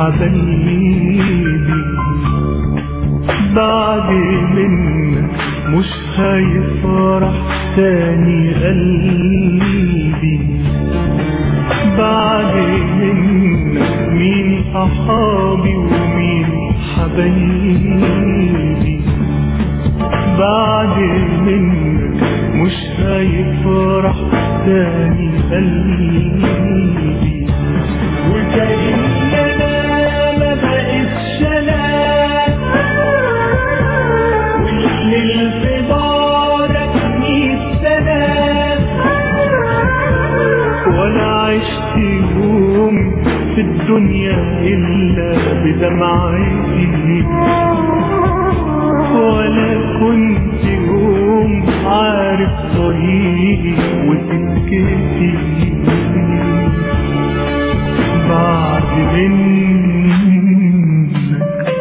حبايبي بعد منك مش هيفرح تاني قلبي بعد منك مين صحابي ومين حبايبي بعد منك مش هيفرح تاني قلبي وكأن انا ما بقتش انا والليل في دارك ميت سنة ولا عشت يوم في الدنيا إلا بدمعتي ولا كنت يوم عارف طريقي وسكتي بعد منك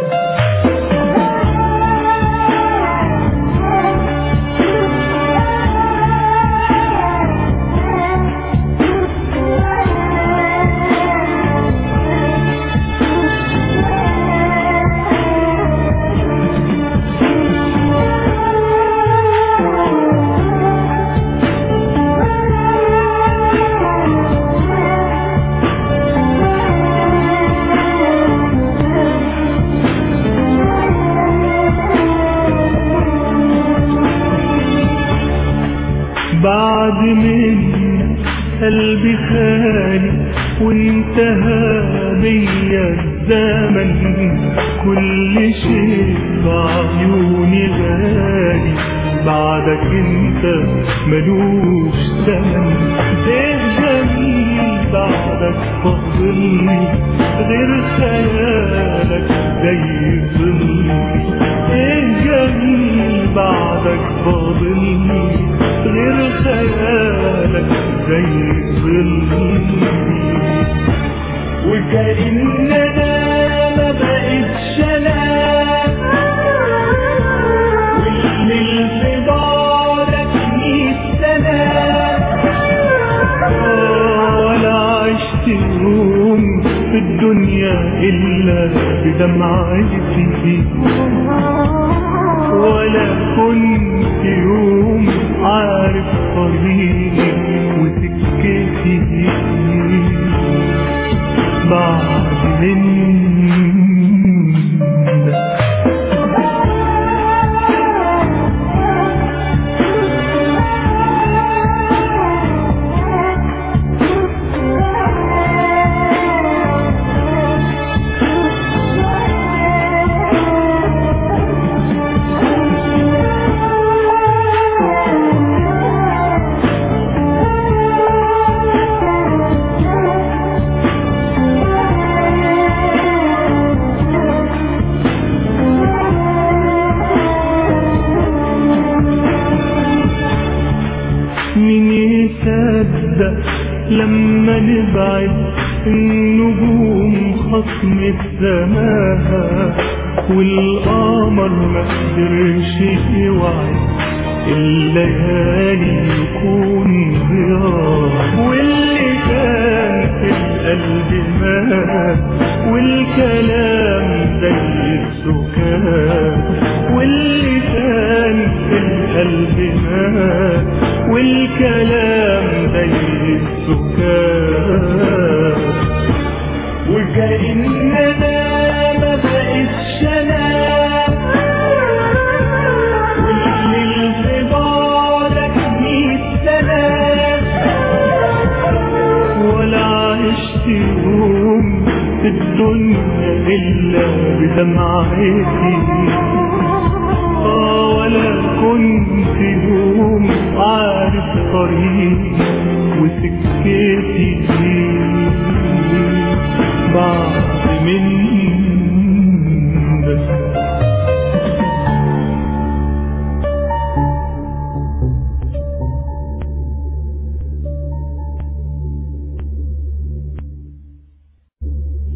بعد منك قلبي خالي وانتهى بيا الزمن كل شيء بعيوني غالي بعدك انت ملوش ثمن ايه جميل بعدك فاضلني غير خيالك زي ظلي ايه جميل بعدك فاضلني غير خيالك زي ظلي وكأن انا ما بقتش انا والليل في دارك ميت سنة ولا عشت يوم في الدنيا إلا بدمعتي ولا كنت يوم عارف طريقي وسكتي بعد منك مين يصدق لما نبعد النجوم خصم السماء والقمر ما قدرش يوعد الليالي يكون ضياء واللي كان في القلب مات والكلام زي السكات واللي كان في القلب مات والكلام زي السكات وكأن انا ما بقتش انا والليل في دارك ميت سنة ولا عشت يوم في الدنيا إلا بدمعتي آه ولا كنت يوم عارف طريقي وسكتي بعد مني